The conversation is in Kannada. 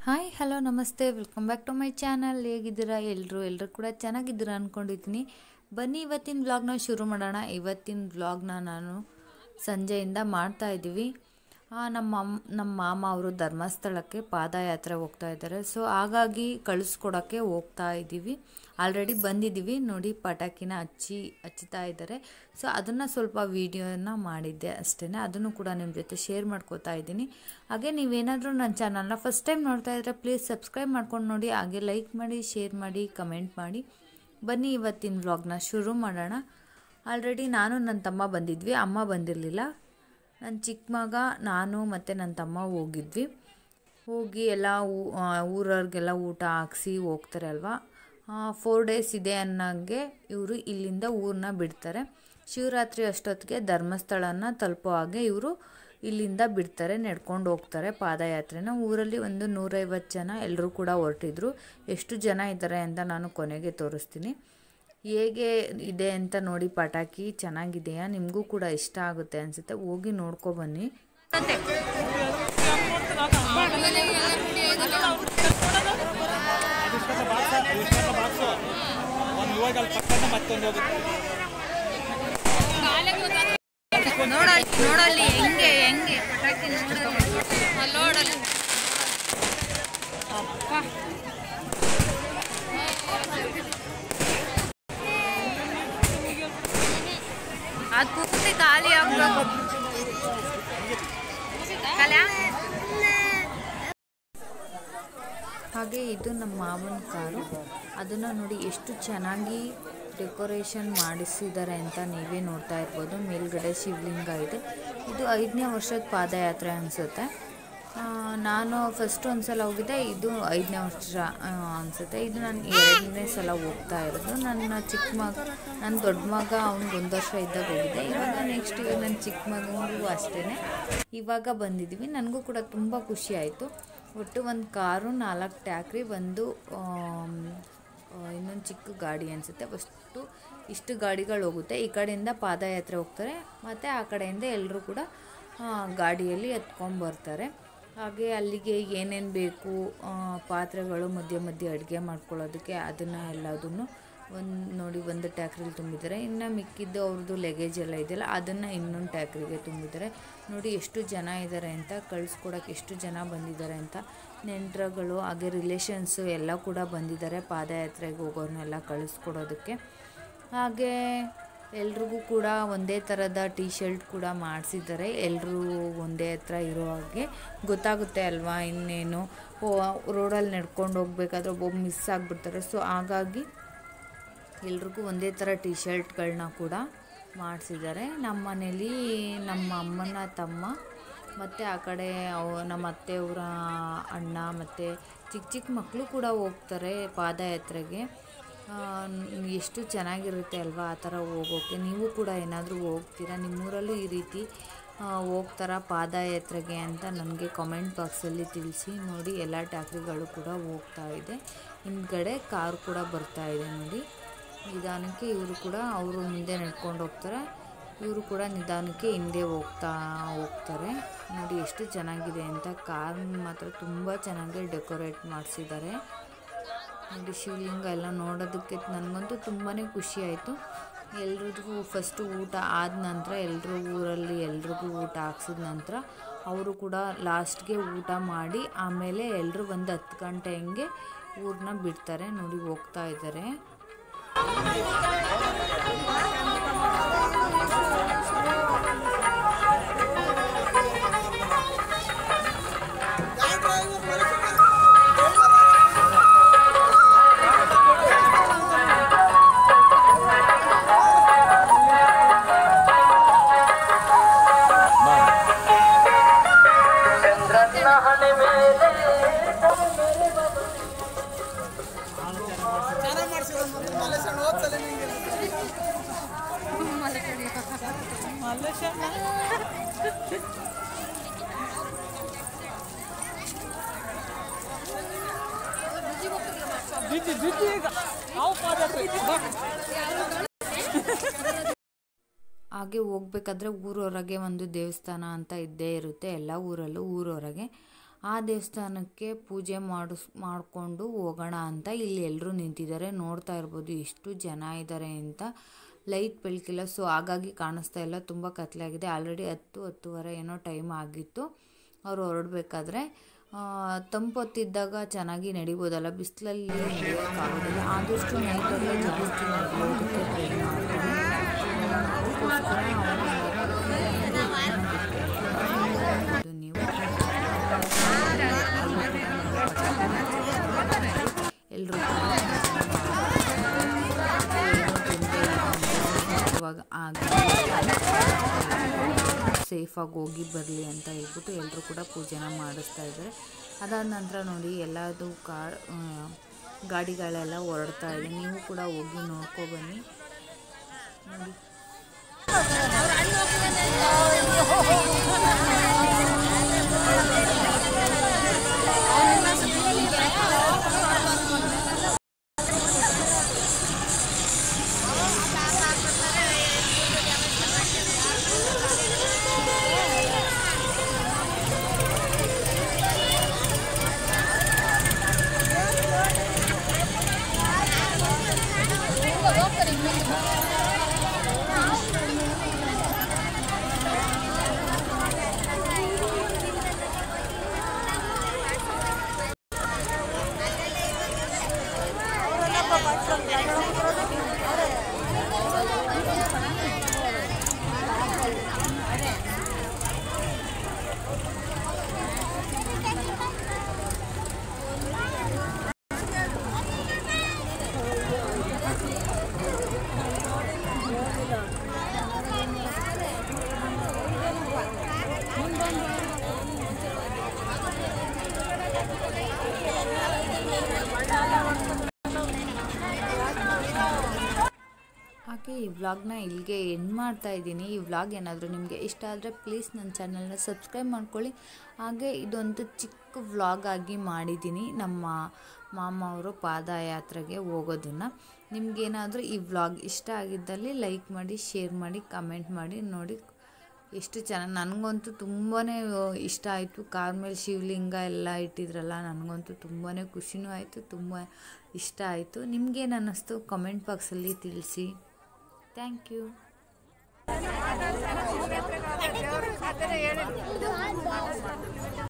ಹಾಯ್ ಹಲೋ ನಮಸ್ತೆ welcome back to my channel ಹೇಗಿದ್ದೀರಾ ಎಲ್ಲರೂ ಎಲ್ಲರೂ ಕೂಡ ಚೆನ್ನಾಗಿದ್ದೀರಾ ಅಂದ್ಕೊಂಡಿದ್ದೀನಿ ಬನ್ನಿ ಇವತ್ತಿನ ವ್ಲಾಗ್ನ ಶುರು ಮಾಡೋಣ ಇವತ್ತಿನ ವ್ಲಾಗ್ನ ನಾನು ಸಂಜೆಯಿಂದ ಮಾಡ್ತಾ ಇದ್ದೀವಿ ಆ, ನಮ್ಮ ಅಮ್ ನಮ್ಮ ಮಾಮ ಅವರು ಧರ್ಮಸ್ಥಳಕ್ಕೆ ಪಾದಯಾತ್ರೆ ಹೋಗ್ತಾ ಇದ್ದಾರೆ ಸೊ ಹಾಗಾಗಿ ಕಳಿಸ್ಕೊಡೋಕ್ಕೆ ಹೋಗ್ತಾ ಇದ್ದೀವಿ ಆಲ್ರೆಡಿ ಬಂದಿದ್ದೀವಿ ನೋಡಿ ಪಟಾಕಿನ ಹಚ್ಚಿ ಹಚ್ಚುತ್ತಾ ಇದ್ದಾರೆ ಸೊ ಅದನ್ನು ಸ್ವಲ್ಪ ವೀಡಿಯೋನ ಮಾಡಿದ್ದೆ ಅಷ್ಟೇ ಅದನ್ನು ಕೂಡ ನಿಮ್ಮ ಜೊತೆ ಶೇರ್ ಮಾಡ್ಕೋತಾ ಇದ್ದೀನಿ ಹಾಗೆ ನೀವೇನಾದರೂ ನನ್ನ ಚಾನಲ್ನ ಫಸ್ಟ್ ಟೈಮ್ ನೋಡ್ತಾ ಇದ್ದರೆ ಪ್ಲೀಸ್ ಸಬ್ಸ್ಕ್ರೈಬ್ ಮಾಡ್ಕೊಂಡು ನೋಡಿ ಹಾಗೆ ಲೈಕ್ ಮಾಡಿ ಶೇರ್ ಮಾಡಿ ಕಮೆಂಟ್ ಮಾಡಿ ಬನ್ನಿ ಇವತ್ತಿನ ವ್ಲಾಗ್ನ ಶುರು ಮಾಡೋಣ ಆಲ್ರೆಡಿ ನಾನು ನನ್ನ ತಮ್ಮ ಬಂದಿದ್ವಿ ಅಮ್ಮ ಬಂದಿರಲಿಲ್ಲ ನನ್ನ ಚಿಕ್ಕ ಮಗ ನಾನು ಮತ್ತು ನನ್ನ ತಮ್ಮ ಹೋಗಿದ್ವಿ ಹೋಗಿ ಎಲ್ಲ ಊ- ಆ, ಊರವ್ರಿಗೆಲ್ಲ ಊಟ ಹಾಕ್ಸಿ ಹೋಗ್ತಾರೆ ಅಲ್ವಾ ಫೋರ್ ಡೇಸ್ ಇದೆ ಅನ್ನೋಂಗೆ ಇವರು ಇಲ್ಲಿಂದ ಊರನ್ನ ಬಿಡ್ತಾರೆ ಶಿವರಾತ್ರಿ ಅಷ್ಟೊತ್ತಿಗೆ ಧರ್ಮಸ್ಥಳನ ತಲುಪೋ ಹಾಗೆ ಇವರು ಇಲ್ಲಿಂದ ಬಿಡ್ತಾರೆ ನಡ್ಕೊಂಡು ಹೋಗ್ತಾರೆ ಪಾದಯಾತ್ರೆನ ಊರಲ್ಲಿ ಒಂದು ನೂರೈವತ್ತು ಜನ ಎಲ್ಲರೂ ಕೂಡ ಹೊರಟಿದ್ರು ಎಷ್ಟು ಜನ ಇದ್ದಾರೆ ಅಂತ ನಾನು ಕೊನೆಗೆ ತೋರಿಸ್ತೀನಿ ಹೇಗೆ ಇದೆ ಅಂತ ನೋಡಿ ಪಟಾಕಿ ಚೆನ್ನಾಗಿದೆಯಾ ನಿಮಗೂ ಕೂಡ ಇಷ್ಟ ಆಗುತ್ತೆ ಅನಿಸುತ್ತೆ ಹೋಗಿ ನೋಡ್ಕೊಬನ್ನಿ ಒಂದು ಇವಾಗ ಅಲ್ಲಿ ಪಕ್ಕದ ಮತ್ತೊಂದು ಹೋಗುತ್ತೆ ನೋಡಲ್ಲಿ ನೋಡಲ್ಲಿ ಹೆಂಗೆ ಹೆಂಗೆ ಪಟಾಕಿ ನೋಡಲ್ಲಿ ನೋಡಲ್ಲಿ ಅಪ್ಪ ಅದು ಪೂರ್ತಿ ಖಾಲಿ ಆಗ್ಬೇಕು ಕಲ್ಯಾ ಹಾಗೆ ಇದು ನಮ್ಮ ಮಾವನ ಕಾರು ಅದನ್ನು ನೋಡಿ ಎಷ್ಟು ಚೆನ್ನಾಗಿ ಡೆಕೋರೇಷನ್ ಮಾಡಿಸಿದ್ದಾರೆ ಅಂತ ನೀವೇ ನೋಡ್ತಾ ಇರ್ಬೋದು ಮೇಲ್ಗಡೆ ಶಿವಲಿಂಗ ಇದೆ ಇದು ಐದನೇ ವರ್ಷದ ಪಾದಯಾತ್ರೆ ಅನಿಸುತ್ತೆ ನಾನು ಫಸ್ಟ್ ಒಂದು ಸಲ ಹೋಗಿದ್ದೆ ಇದು ಐದನೇ ವರ್ಷ ಅನಿಸುತ್ತೆ ಇದು ನಾನು ಎರಡನೇ ಸಲ ಹೋಗ್ತಾ ಇರೋದು ನನ್ನ ಚಿಕ್ಕ ಮಗ ನನ್ನ ದೊಡ್ಡ ಮಗ ಅವ್ನಿಗೆ ಒಂದು ವರ್ಷ ಇದ್ದಾಗ ಹೋಗಿದ್ದೆ ಇವಾಗ ನೆಕ್ಸ್ಟ್ ಇವಾಗ ನನ್ನ ಚಿಕ್ಕ ಮಗನಿಗೂ ಅಷ್ಟೇ ಇವಾಗ ಬಂದಿದ್ದೀವಿ ನನಗೂ ಕೂಡ ತುಂಬ ಖುಷಿ ಆಯಿತು ಒಟ್ಟು ಒಂದು ಕಾರು ನಾಲ್ಕು ಟ್ಯಾಕ್ರಿ ಒಂದು ಆಮ್, ಆ, ಇನ್ನೊಂದು ಚಿಕ್ಕ ಗಾಡಿ ಅನಿಸುತ್ತೆ ಅಷ್ಟು ಇಷ್ಟು ಗಾಡಿಗಳು ಹೋಗುತ್ತೆ ಈ ಕಡೆಯಿಂದ ಪಾದಯಾತ್ರೆ ಹೋಗ್ತಾರೆ ಮತ್ತು ಆ ಕಡೆಯಿಂದ ಎಲ್ಲರೂ ಕೂಡ ಆ, ಗಾಡಿಯಲ್ಲಿ ಎತ್ಕೊಂಡ್ಬರ್ತಾರೆ ಹಾಗೆ ಅಲ್ಲಿಗೆ ಏನೇನು ಬೇಕು ಆ, ಪಾತ್ರೆಗಳು ಮಧ್ಯೆ ಮಧ್ಯೆ ಅಡುಗೆ ಮಾಡ್ಕೊಳ್ಳೋದಕ್ಕೆ ಅದನ್ನು ಎಲ್ಲದನ್ನು ಒಂದು ನೋಡಿ ಒಂದು ಟ್ಯಾಕ್ರಿಲಿ ತುಂಬಿದ್ದಾರೆ ಇನ್ನು ಮಿಕ್ಕಿದ್ದು ಅವ್ರದ್ದು ಲಗೇಜ್ ಎಲ್ಲ ಇದೆಯಲ್ಲ ಅದನ್ನು ಇನ್ನೊಂದು ಟ್ಯಾಕ್ರಿಗೆ ತುಂಬಿದ್ದಾರೆ ನೋಡಿ ಎಷ್ಟು ಜನ ಇದ್ದಾರೆ ಅಂತ ಕಳಿಸ್ಕೊಡೋಕೆ ಎಷ್ಟು ಜನ ಬಂದಿದ್ದಾರೆ ಅಂತ ನೆಂಟರುಗಳು ಹಾಗೆ ರಿಲೇಷನ್ಸು ಎಲ್ಲ ಕೂಡ ಬಂದಿದ್ದಾರೆ ಪಾದಯಾತ್ರೆಗೆ ಹೋಗೋರ್ನೆಲ್ಲ ಕಳಿಸ್ಕೊಡೋದಕ್ಕೆ ಹಾಗೆ ಎಲ್ರಿಗೂ ಕೂಡ ಒಂದೇ ಥರದ ಟೀ ಶರ್ಟ್ ಕೂಡ ಮಾಡಿಸಿದ್ದಾರೆ ಎಲ್ಲರೂ ಒಂದೇ ಹತ್ರ ಇರೋ ಹಾಗೆ ಗೊತ್ತಾಗುತ್ತೆ ಅಲ್ವಾ ಇನ್ನೇನು ರೋಡಲ್ಲಿ ನಡ್ಕೊಂಡು ಹೋಗ್ಬೇಕಾದ್ರೆ ಒಬ್ಬೊಬ್ಬ ಮಿಸ್ ಆಗಿಬಿಡ್ತಾರೆ ಸೊ ಹಾಗಾಗಿ ಎಲ್ರಿಗೂ ಒಂದೇ ಥರ ಟಿ ಶರ್ಟ್ಗಳನ್ನ ಕೂಡ ಮಾಡಿಸಿದ್ದಾರೆ ನಮ್ಮ ಮನೇಲಿ ನಮ್ಮ ಅಮ್ಮನ ತಮ್ಮ ಮತ್ತು ಆ ಕಡೆ ಅವ ನಮ್ಮ ಅತ್ತೆಯವರ ಅಣ್ಣ ಮತ್ತು ಚಿಕ್ಕ ಚಿಕ್ಕ ಮಕ್ಕಳು ಕೂಡ ಹೋಗ್ತಾರೆ ಪಾದಯಾತ್ರೆಗೆ ಆ, ನ್- ಎಷ್ಟು ಚೆನ್ನಾಗಿರುತ್ತೆ ಅಲ್ವಾ ಆ ಥರ ಹೋಗೋಕ್ಕೆ ನೀವು ಕೂಡ ಏನಾದರೂ ಹೋಗ್ತೀರಾ ನಿಮ್ಮೂರಲ್ಲೂ ಈ ರೀತಿ ಆ, ಹೋಗ್ತಾರಾ ಪಾದಯಾತ್ರೆಗೆ ಅಂತ ನನಗೆ ಕಾಮೆಂಟ್ ಬಾಕ್ಸಲ್ಲಿ ತಿಳಿಸಿ ನೋಡಿ ಎಲ್ಲ ಟ್ಯಾಕ್ರಿಗಳು ಕೂಡ ಹೋಗ್ತಾ ಇದೆ ಹಿಂದ್ಗಡೆ ಕಾರ್ ಕೂಡ ಬರ್ತಾ ಇದೆ ನೋಡಿ ನಿಧಾನಕ್ಕೆ ಇವರು ಕೂಡ ಅವರು ಮುಂದೆ ನಡ್ಕೊಂಡು ಹೋಗ್ತಾರೆ ಇವರು ಕೂಡ ನಿಧಾನಕ್ಕೆ ಹಿಂದೆ ಹೋಗ್ತಾ ಹೋಗ್ತಾರೆ ನೋಡಿ ಎಷ್ಟು ಚೆನ್ನಾಗಿದೆ ಅಂತ ಕಾರ್ ಮಾತ್ರ ತುಂಬ ಚೆನ್ನಾಗಿ ಡೆಕೋರೇಟ್ ಮಾಡಿಸಿದ್ದಾರೆ ನೋಡಿ ಶಿವಲಿಂಗ ಎಲ್ಲ ನೋಡೋದಕ್ಕೆ ನನಗಂತೂ ತುಂಬಾ ಖುಷಿ ಆಯಿತು ಎಲ್ರಿಗೂ ಫಸ್ಟು ಊಟ ಆದ ನಂತರ ಎಲ್ಲರೂ ಊರಲ್ಲಿ ಎಲ್ರಿಗೂ ಊಟ ಹಾಕ್ಸಿದ ನಂತರ ಅವರು ಕೂಡ ಲಾಸ್ಟ್ಗೆ ಊಟ ಮಾಡಿ ಆಮೇಲೆ ಎಲ್ಲರೂ ಒಂದು ಹತ್ತು ಗಂಟೆ ಹಂಗೆ ಊರನ್ನ ಬಿಡ್ತಾರೆ ನೋಡಿ ಹೋಗ್ತಾ ಇದ್ದಾರೆ ಜಿಜ್ಜಿ ಜಿಜ್ಜಿ ಈಗ ನಾವು ಪಾದಯಾತ್ರೆ ಬಾ. ಹಾಗೆ ಹೋಗ್ಬೇಕಾದ್ರೆ ಊರೊಳಗೆ ಒಂದು ದೇವಸ್ಥಾನ ಅಂತ ಇದ್ದೇ ಇರುತ್ತೆ ಎಲ್ಲ ಊರಲ್ಲೂ ಊರೊಳಗೆ ಆ ದೇವಸ್ಥಾನಕ್ಕೆ ಪೂಜೆ ಮಾಡಿಸ್ ಮಾಡಿಕೊಂಡು ಹೋಗೋಣ ಅಂತ ಇಲ್ಲಿ ಎಲ್ಲರೂ ನಿಂತಿದ್ದಾರೆ ನೋಡ್ತಾ ಇರ್ಬೋದು ಎಷ್ಟು ಜನ ಇದ್ದಾರೆ ಅಂತ ಲೈಟ್ ಬೆಳಕಿಲ್ಲ ಸೊ ಹಾಗಾಗಿ ಕಾಣಿಸ್ತಾ ಇಲ್ಲ ತುಂಬ ಕತ್ಲಾಗಿದೆ ಆಲ್ರೆಡಿ ಹತ್ತು ಹತ್ತುವರೆ ಏನೋ ಟೈಮ್ ಆಗಿತ್ತು ಅವ್ರು ಹೊರಡ್ಬೇಕಾದ್ರೆ ತಂಪೊತ್ತಿದ್ದಾಗ ಚೆನ್ನಾಗಿ ನಡಿಬೋದಲ್ಲ ಬಿಸಿಲಲ್ಲಿ ನಡೆಯೋಕ್ಕಾಗೋದಿಲ್ಲ ಆದಷ್ಟು ನೈಟಲ್ಲೇ ಜಾಸ್ತಿ ನಡೆಯೋದಕ್ಕೆ ಟ್ರೈ ಮಾಡ್ತೀನಿ ಅದಕ್ಕೋಸ್ಕರ ಅವ್ರು ನೀವು ಎಲ್ಲರೂ ಇವಾಗ ಸೇಫಾಗಿ ಹೋಗಿ ಬರಲಿ ಅಂತ ಹೇಳ್ಬಿಟ್ಟು ಎಲ್ಲರೂ ಕೂಡ ಪೂಜೆನ ಮಾಡಿಸ್ತಾ ಇದ್ದಾರೆ ಅದಾದ ನಂತರ ನೋಡಿ ಎಲ್ಲದು ಕಾರ್ ಆ, ಗಾಡಿಗಳೆಲ್ಲ ಹೊರಡ್ತಾ ಇದೆ ನೀವು ಕೂಡ ಹೋಗಿ ನೋಡ್ಕೊಬನ್ನಿ ನೋಡಿ ಹಾಗೆ ಈ ವ್ಲಾಗ್ನ ಇಲ್ಲಿಗೆ ಎಂಡ್ ಮಾಡ್ತಾ ಇದ್ದೀನಿ ಈ ವ್ಲಾಗ್ ಏನಾದರೂ ನಿಮಗೆ ಇಷ್ಟ ಆದರೆ ಪ್ಲೀಸ್ ನನ್ನ ಚಾನಲ್ನ ಸಬ್ಸ್ಕ್ರೈಬ್ ಮಾಡ್ಕೊಳ್ಳಿ ಹಾಗೆ ಇದೊಂದು ಚಿಕ್ಕ ವ್ಲಾಗ್ ಆಗಿ ಮಾಡಿದ್ದೀನಿ ನಮ್ಮ ಮಾಮ ಅವರು ಪಾದಯಾತ್ರೆಗೆ ಹೋಗೋದನ್ನು ನಿಮಗೇನಾದರೂ ಈ ವ್ಲಾಗ್ ಇಷ್ಟ ಆಗಿದ್ದಲ್ಲಿ ಲೈಕ್ ಮಾಡಿ ಶೇರ್ ಮಾಡಿ ಕಮೆಂಟ್ ಮಾಡಿ ನೋಡಿ ಎಷ್ಟು ಚೆನ್ನಾಗಿ ನನಗಂತೂ ತುಂಬಾ ಇಷ್ಟ ಆಯಿತು ಕಾರ್ ಮೇಲೆ ಶಿವಲಿಂಗ ಎಲ್ಲ ಇಟ್ಟಿದ್ರಲ್ಲ ನನಗಂತೂ ತುಂಬಾ ಖುಷಿನೂ ಆಯಿತು ತುಂಬ ಇಷ್ಟ ಆಯಿತು ನಿಮ್ಗೇನು ಅನ್ನಿಸ್ತು ಕಮೆಂಟ್ ಬಾಕ್ಸಲ್ಲಿ ತಿಳಿಸಿ ಥ್ಯಾಂಕ್ ಯು